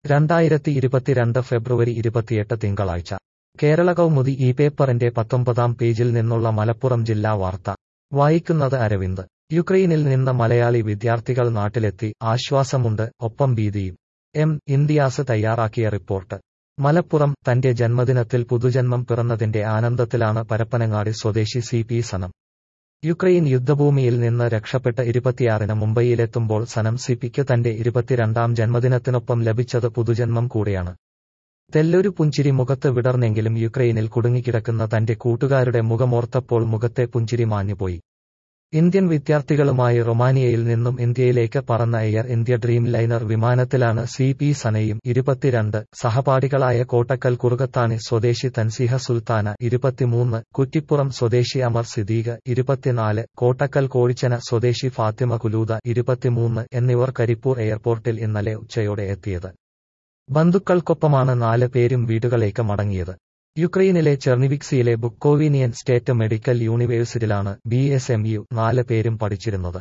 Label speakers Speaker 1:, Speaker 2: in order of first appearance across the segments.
Speaker 1: രണ്ടായിരത്തി ഇരുപത്തിരണ്ട് ഫെബ്രുവരി ഇരുപത്തിയെട്ട് തിങ്കളാഴ്ച കേരള കൗമുദി ഈ പേപ്പറിന്റെ പത്തൊമ്പതാം പേജിൽ നിന്നുള്ള മലപ്പുറം ജില്ലാ വാർത്ത വായിക്കുന്നത് അരവിന്ദ് യുക്രൈനിൽ നിന്ന് മലയാളി വിദ്യാർത്ഥികൾ നാട്ടിലെത്തി ആശ്വാസമുണ്ട് ഒപ്പം ഭീതിയും എം ഇന്ത്യാസ് തയ്യാറാക്കിയ റിപ്പോർട്ട് മലപ്പുറം തന്റെ ജന്മദിനത്തിൽ പുതുജന്മം പിറന്നതിന്റെ ആനന്ദത്തിലാണ് പരപ്പനങ്ങാടി സ്വദേശി സി പി സനം യുക്രൈൻ യുദ്ധഭൂമിയിൽ നിന്ന് രക്ഷപ്പെട്ട് ഇരുപത്തിയാറിന് മുംബൈയിലെത്തുമ്പോൾ സനം സിപിക്ക് തന്റെ ഇരുപത്തിരണ്ടാം ജന്മദിനത്തിനൊപ്പം ലഭിച്ചത് പുതുജന്മം കൂടിയാണ് തെല്ലൊരു പുഞ്ചിരി മുഖത്ത് വിടർന്നെങ്കിലും യുക്രൈനിൽ കുടുങ്ങിക്കിടക്കുന്ന തന്റെ കൂട്ടുകാരുടെ മുഖമോർത്തപ്പോൾ മുഖത്തെ പുഞ്ചിരി മാഞ്ഞുപോയി ഇന്ത്യൻ വിദ്യാർത്ഥികളുമായി റൊമാനിയയിൽ നിന്നും ഇന്ത്യയിലേക്ക് പറന്ന എയർ ഇന്ത്യ ഡ്രീം ലൈനർ വിമാനത്തിലാണ് സി പി സനയും ഇരുപത്തിരണ്ട് സഹപാഠികളായ കോട്ടക്കൽ കുറുകത്താണി സ്വദേശി തൻസീഹ സുൽത്താന ഇരുപത്തിമൂന്ന് കുറ്റിപ്പുറം സ്വദേശി അമർ സിദ്ദീഖ് ഇരുപത്തിനാല് കോട്ടക്കൽ കോഴിച്ചന സ്വദേശി ഫാത്തിമ കുലൂത ഇരുപത്തിമൂന്ന് എന്നിവർ കരിപ്പൂർ എയർപോർട്ടിൽ ഇന്നലെ ഉച്ചയോടെ എത്തിയത് ബന്ധുക്കൾക്കൊപ്പമാണ് നാല് പേരും വീടുകളിലേക്ക് മടങ്ങിയത് യുക്രൈനിലെ ചെർണിവിക്സിയിലെ ബുക്കോവിനിയൻ സ്റ്റേറ്റ് മെഡിക്കൽ യൂണിവേഴ്സിറ്റിയിലാണ് ബി എസ് എം യു നാല് പേരും പഠിച്ചിരുന്നത്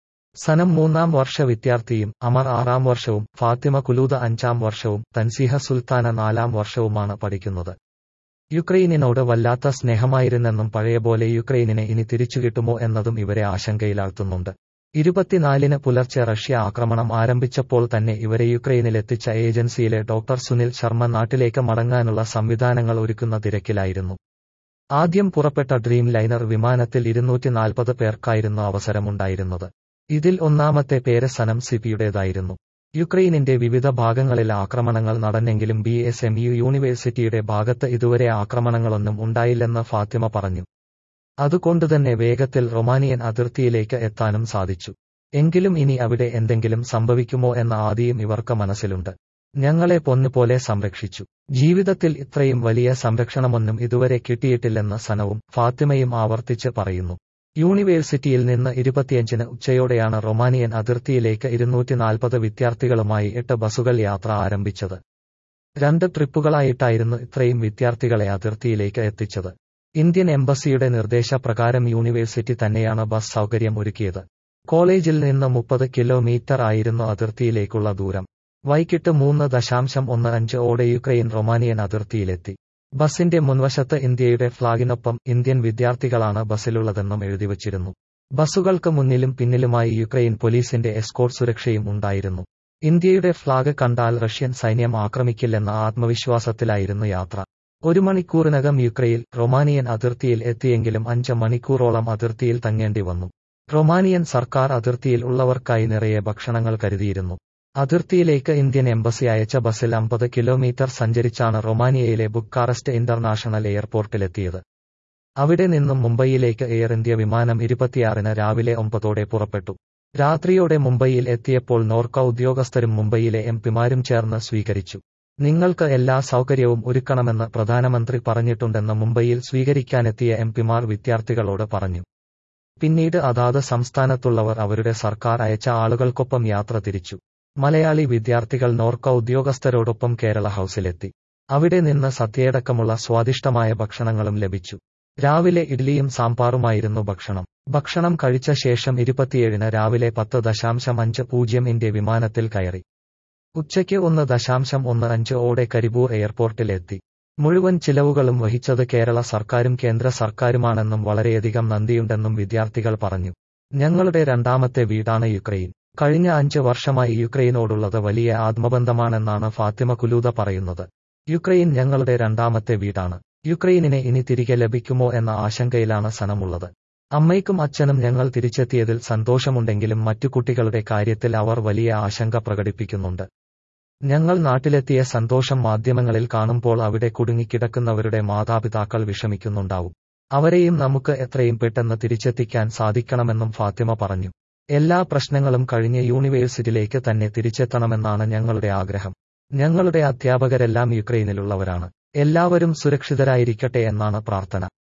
Speaker 1: സനം മൂന്നാം വർഷ വിദ്യാർത്ഥിയും അമർ ആറാം വർഷവും ഫാത്തിമ കുലൂത അഞ്ചാം വർഷവും തൻസീഹ സുൽത്താന നാലാം വർഷവുമാണ് പഠിക്കുന്നത് യുക്രൈനിനോട് വല്ലാത്ത സ്നേഹമായിരുന്നെന്നും പഴയപോലെ യുക്രൈനിനെ ഇനി തിരിച്ചുകിട്ടുമോ എന്നതും ഇവരെ ആശങ്കയിലാഴ്ത്തുന്നുണ്ട് ഇരുപത്തിനാലിന് പുലർച്ചെ റഷ്യ ആക്രമണം ആരംഭിച്ചപ്പോൾ തന്നെ ഇവരെ യുക്രൈനിലെത്തിച്ച ഏജൻസിയിലെ ഡോക്ടർ സുനിൽ ശർമ്മ നാട്ടിലേക്ക് മടങ്ങാനുള്ള സംവിധാനങ്ങൾ ഒരുക്കുന്ന തിരക്കിലായിരുന്നു ആദ്യം പുറപ്പെട്ട ഡ്രീം ലൈനർ വിമാനത്തിൽ ഇരുന്നൂറ്റി നാൽപ്പത് പേർക്കായിരുന്നു അവസരമുണ്ടായിരുന്നത് ഇതിൽ ഒന്നാമത്തെ പേര് സനം സിപിയുടേതായിരുന്നു യുക്രൈനിന്റെ വിവിധ ഭാഗങ്ങളിൽ ആക്രമണങ്ങൾ നടന്നെങ്കിലും ബി എസ് എം യു യൂണിവേഴ്സിറ്റിയുടെ ഭാഗത്ത് ഇതുവരെ ആക്രമണങ്ങളൊന്നും ഉണ്ടായില്ലെന്ന് ഫാത്തിമ പറഞ്ഞു അതുകൊണ്ടുതന്നെ വേഗത്തിൽ റൊമാനിയൻ അതിർത്തിയിലേക്ക് എത്താനും സാധിച്ചു എങ്കിലും ഇനി അവിടെ എന്തെങ്കിലും സംഭവിക്കുമോ എന്ന ആദിയും ഇവർക്ക് മനസ്സിലുണ്ട് ഞങ്ങളെ പൊന്നുപോലെ സംരക്ഷിച്ചു ജീവിതത്തിൽ ഇത്രയും വലിയ സംരക്ഷണമൊന്നും ഇതുവരെ കിട്ടിയിട്ടില്ലെന്ന് സനവും ഫാത്തിമയും ആവർത്തിച്ച് പറയുന്നു യൂണിവേഴ്സിറ്റിയിൽ നിന്ന് ഇരുപത്തിയഞ്ചിന് ഉച്ചയോടെയാണ് റൊമാനിയൻ അതിർത്തിയിലേക്ക് ഇരുന്നൂറ്റി നാൽപ്പത് വിദ്യാർത്ഥികളുമായി എട്ട് ബസുകൾ യാത്ര ആരംഭിച്ചത് രണ്ട് ട്രിപ്പുകളായിട്ടായിരുന്നു ഇത്രയും വിദ്യാർത്ഥികളെ അതിർത്തിയിലേക്ക് എത്തിച്ചത് ഇന്ത്യൻ എംബസിയുടെ നിർദ്ദേശപ്രകാരം യൂണിവേഴ്സിറ്റി തന്നെയാണ് ബസ് സൗകര്യം ഒരുക്കിയത് കോളേജിൽ നിന്ന് മുപ്പത് കിലോമീറ്റർ ആയിരുന്നു അതിർത്തിയിലേക്കുള്ള ദൂരം വൈകിട്ട് മൂന്ന് ദശാംശം ഒന്ന് അഞ്ച് ഓടെ യുക്രൈൻ റൊമാനിയൻ അതിർത്തിയിലെത്തി ബസിന്റെ മുൻവശത്ത് ഇന്ത്യയുടെ ഫ്ളാഗിനൊപ്പം ഇന്ത്യൻ വിദ്യാർത്ഥികളാണ് ബസ്സിലുള്ളതെന്നും എഴുതിവച്ചിരുന്നു ബസുകൾക്ക് മുന്നിലും പിന്നിലുമായി യുക്രൈൻ പോലീസിന്റെ എസ്കോർട്ട് സുരക്ഷയും ഉണ്ടായിരുന്നു ഇന്ത്യയുടെ ഫ്ളാഗ് കണ്ടാൽ റഷ്യൻ സൈന്യം ആക്രമിക്കില്ലെന്ന ആത്മവിശ്വാസത്തിലായിരുന്നു യാത്ര ഒരു മണിക്കൂറിനകം യുക്രൈൻ റൊമാനിയൻ അതിർത്തിയിൽ എത്തിയെങ്കിലും അഞ്ച് മണിക്കൂറോളം അതിർത്തിയിൽ തങ്ങേണ്ടി വന്നു റൊമാനിയൻ സർക്കാർ അതിർത്തിയിൽ ഉള്ളവർക്കായി നിറയെ ഭക്ഷണങ്ങൾ കരുതിയിരുന്നു അതിർത്തിയിലേക്ക് ഇന്ത്യൻ എംബസി അയച്ച ബസ്സിൽ അമ്പത് കിലോമീറ്റർ സഞ്ചരിച്ചാണ് റൊമാനിയയിലെ ബുക്കാറസ്റ്റ് ഇന്റർനാഷണൽ എയർപോർട്ടിലെത്തിയത് അവിടെ നിന്നും മുംബൈയിലേക്ക് എയർ ഇന്ത്യ വിമാനം ഇരുപത്തിയാറിന് രാവിലെ ഒമ്പതോടെ പുറപ്പെട്ടു രാത്രിയോടെ മുംബൈയിൽ എത്തിയപ്പോൾ നോർക്ക ഉദ്യോഗസ്ഥരും മുംബൈയിലെ എം പിമാരും ചേർന്ന് സ്വീകരിച്ചു നിങ്ങൾക്ക് എല്ലാ സൗകര്യവും ഒരുക്കണമെന്ന് പ്രധാനമന്ത്രി പറഞ്ഞിട്ടുണ്ടെന്ന് മുംബൈയിൽ സ്വീകരിക്കാനെത്തിയ എം പിമാർ വിദ്യാർത്ഥികളോട് പറഞ്ഞു പിന്നീട് അതാത് സംസ്ഥാനത്തുള്ളവർ അവരുടെ സർക്കാർ അയച്ച ആളുകൾക്കൊപ്പം യാത്ര തിരിച്ചു മലയാളി വിദ്യാർത്ഥികൾ നോർക്ക ഉദ്യോഗസ്ഥരോടൊപ്പം കേരള ഹൌസിലെത്തി അവിടെ നിന്ന് സദ്യയടക്കമുള്ള സ്വാദിഷ്ടമായ ഭക്ഷണങ്ങളും ലഭിച്ചു രാവിലെ ഇഡ്ലിയും സാമ്പാറുമായിരുന്നു ഭക്ഷണം ഭക്ഷണം കഴിച്ച ശേഷം ഇരുപത്തിയേഴിന് രാവിലെ പത്ത് ദശാംശം അഞ്ച് പൂജ്യം ഇന്ത്യ വിമാനത്തിൽ കയറി ഉച്ചയ്ക്ക് ഒന്ന് ദശാംശം ഒന്ന് അഞ്ച് ഓടെ കരിബൂർ എയർപോർട്ടിലെത്തി മുഴുവൻ ചിലവുകളും വഹിച്ചത് കേരള സർക്കാരും കേന്ദ്ര സർക്കാരുമാണെന്നും വളരെയധികം നന്ദിയുണ്ടെന്നും വിദ്യാർത്ഥികൾ പറഞ്ഞു ഞങ്ങളുടെ രണ്ടാമത്തെ വീടാണ് യുക്രൈൻ കഴിഞ്ഞ അഞ്ച് വർഷമായി യുക്രൈനോടുള്ളത് വലിയ ആത്മബന്ധമാണെന്നാണ് ഫാത്തിമ കുലൂത പറയുന്നത് യുക്രൈൻ ഞങ്ങളുടെ രണ്ടാമത്തെ വീടാണ് യുക്രൈനിനെ ഇനി തിരികെ ലഭിക്കുമോ എന്ന ആശങ്കയിലാണ് സനമുള്ളത് അമ്മയ്ക്കും അച്ഛനും ഞങ്ങൾ തിരിച്ചെത്തിയതിൽ സന്തോഷമുണ്ടെങ്കിലും മറ്റു കുട്ടികളുടെ കാര്യത്തിൽ അവർ വലിയ ആശങ്ക പ്രകടിപ്പിക്കുന്നുണ്ട് ഞങ്ങൾ നാട്ടിലെത്തിയ സന്തോഷം മാധ്യമങ്ങളിൽ കാണുമ്പോൾ അവിടെ കുടുങ്ങിക്കിടക്കുന്നവരുടെ മാതാപിതാക്കൾ വിഷമിക്കുന്നുണ്ടാവും അവരെയും നമുക്ക് എത്രയും പെട്ടെന്ന് തിരിച്ചെത്തിക്കാൻ സാധിക്കണമെന്നും ഫാത്തിമ പറഞ്ഞു എല്ലാ പ്രശ്നങ്ങളും കഴിഞ്ഞ് യൂണിവേഴ്സിറ്റിയിലേക്ക് തന്നെ തിരിച്ചെത്തണമെന്നാണ് ഞങ്ങളുടെ ആഗ്രഹം ഞങ്ങളുടെ അധ്യാപകരെല്ലാം യുക്രൈനിലുള്ളവരാണ് എല്ലാവരും സുരക്ഷിതരായിരിക്കട്ടെ എന്നാണ് പ്രാർത്ഥന